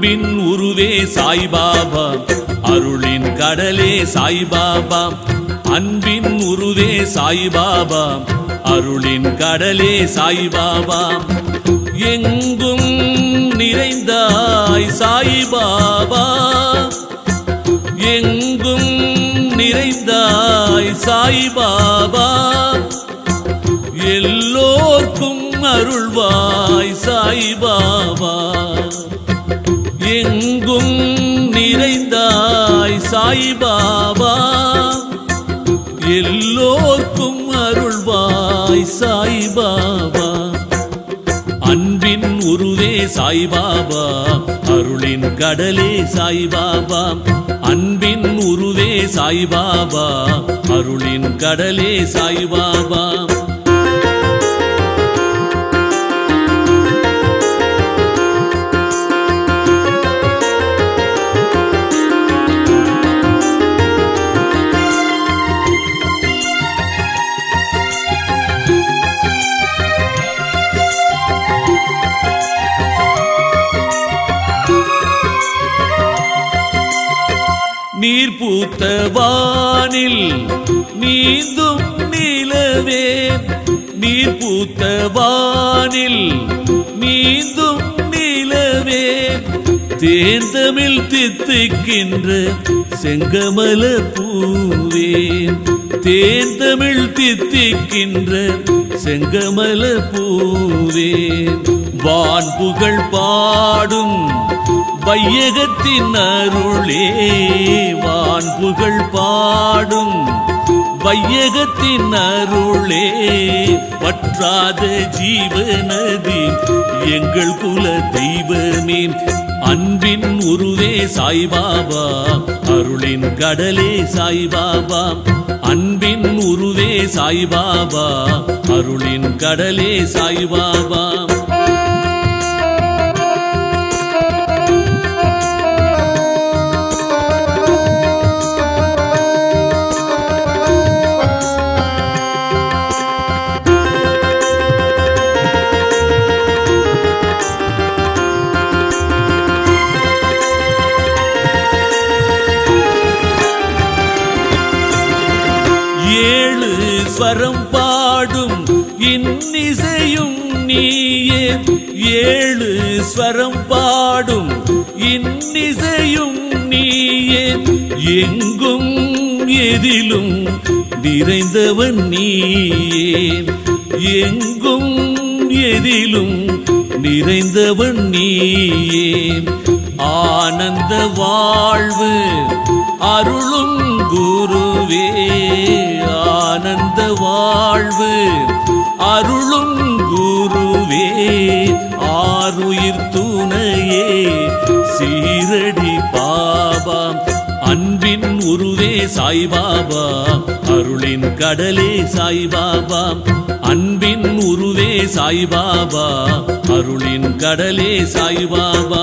அன்பின் உருவே சாய்பாபா அருளின் கடலே சாய்பாபா அன்பின் உருவே சாய்பாபா அருளின் கடலே சாய்பாபா எங்கும் நிறைந்தாய் சாய்பாபா எங்கும் நிறைந்தாய் சாய்பாபா எல்லோர்க்கும் அருள்வாய் சாய்பாபா எங்கும் நிறைந்தாய் சாய்பாபா எல்லோர்க்கும் அருள்வாய் சாய்பாபா அன்பின் உருவே சாய்பாபா அருளின் கடலே சாய்பாபா அன்பின் உருவே சாய்பாபா அருளின் கடலே சாய்பாபா நீர் பூத்த வானில் நீந்தும் நிலவே நீர் பூத்த வானில் நீந்தும் நிலவே தேர்ந்தமிழ் தித்துக்கின்ற செங்கமல பூவே தேர்ந்தமிழ் தித்திக்கின்ற செங்கமல பூவே வான் புகழ் பாடும் வையகத்தின் அருளே வான் புகழ் பாடும் வையகத்தின் அருளே வற்றாத ஜீவநதி எங்கள் குல தெய்வமே அன்பின் உருவே சாய்பாபா அருளின் கடலே சாய்பாபா அன்பின் உருவே சாய்பாபா அருளின் கடலே சாய்பாபா ஏழு ஸ்வரம் பாடும் இன்னிசையும் நீயே ஏழு ஸ்வரம் பாடும் இன்னிசையும் நீயே எங்கும் எதிலும் நிறைந்தவன் நீயே எங்கும் எதிலும் நிறைந்தவன் நீயே ஆனந்த வாழ்வு அருளும் குருவே ஆனந்த வாழ்வு அருளும் குருவே ஆருயிர் துணையே சீரடி பாபா அன்பின் உருவே சாய்பாபா அருளின் கடலே சாய்பாபா அன்பின் உருவே சாய்பாபா அருளின் கடலே சாய்பாபா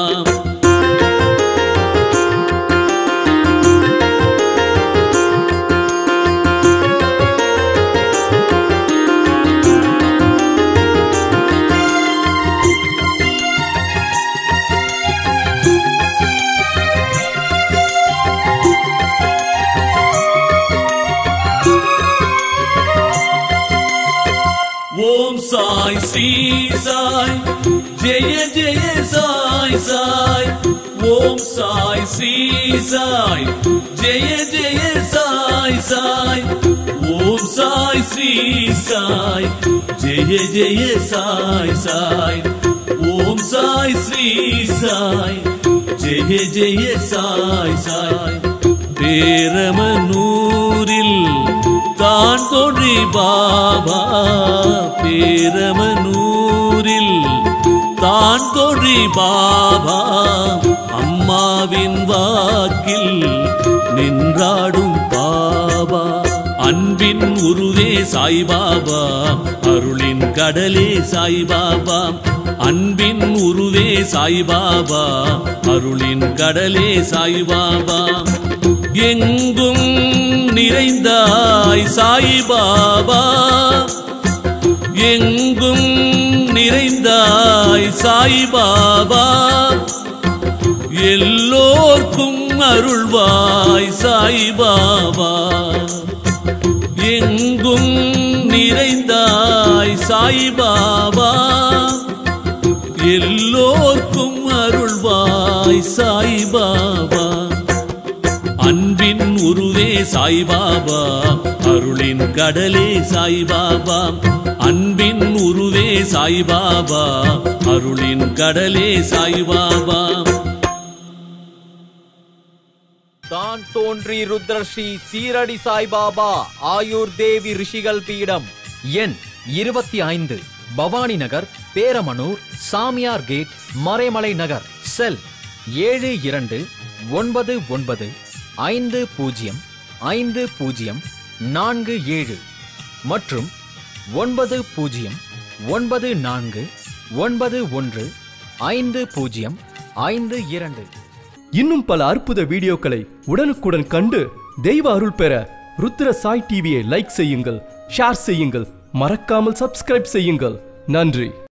ஓம் சாய் ஸ்ரீ சாய் ஜெய ஜெய சாய் சாய் ஓம் சாய் ஸ்ரீ சாய் ஜெய ஜெய சாய் சாய் ஓம் சாய் ஸ்ரீ சாய் ஜெய ஜெய சாய் சாய் ஓம் சாய் ஸ்ரீ சாய் ஜெய ஜெய சாய் சாய் பேரமனூரில் தான் தோன்றி பாபா பேரமனூரில் தான் தோன்றி பாபா அம்மாவின் வாக்கில் நின்றாடும் பாபா அன்பின் உருவே சாய்பாபா அருளின் கடலே சாய்பாபா அன்பின் உருவே சாய்பாபா அருளின் கடலே சாய்பாபா எங்கும் நிறைந்தாய் சாய்பாபா எங்கும் நிறைந்தாய் சாய்பாபா எல்லோர்க்கும் அருள்வாய் சாய்பாபா எங்கும் நிறைந்தாய் சாய்பாபா எல்லோர்க்கும் அருள்வாய் சாய்பாபா அன்பின் உருவே சாய்பாபா அருளின் கடலே சாய்பாபா அன்பின் உருவே சாய்பாபா அருளின் கடலே சாய்பாபா தான் தோன்றி ருத்ரஸ்ரீ சீரடி சாய்பாபா ஆயுர் தேவி ரிஷிகள் பீடம் எண் இருபத்தி ஐந்து பவானி நகர் பேரமனூர் சாமியார் கேட் மறைமலை நகர் செல் ஏழு இரண்டு ஒன்பது ஒன்பது ஐந்து பூஜ்ஜியம் ஐந்து பூஜ்ஜியம் நான்கு ஏழு மற்றும் ஒன்பது பூஜ்ஜியம் ஒன்பது நான்கு ஒன்பது ஒன்று ஐந்து பூஜ்ஜியம் ஐந்து இரண்டு இன்னும் பல அற்புத வீடியோக்களை உடனுக்குடன் கண்டு தெய்வ அருள் பெற ருத்ர சாய் டிவியை லைக் செய்யுங்கள் ஷேர் செய்யுங்கள் மறக்காமல் சப்ஸ்கிரைப் செய்யுங்கள் நன்றி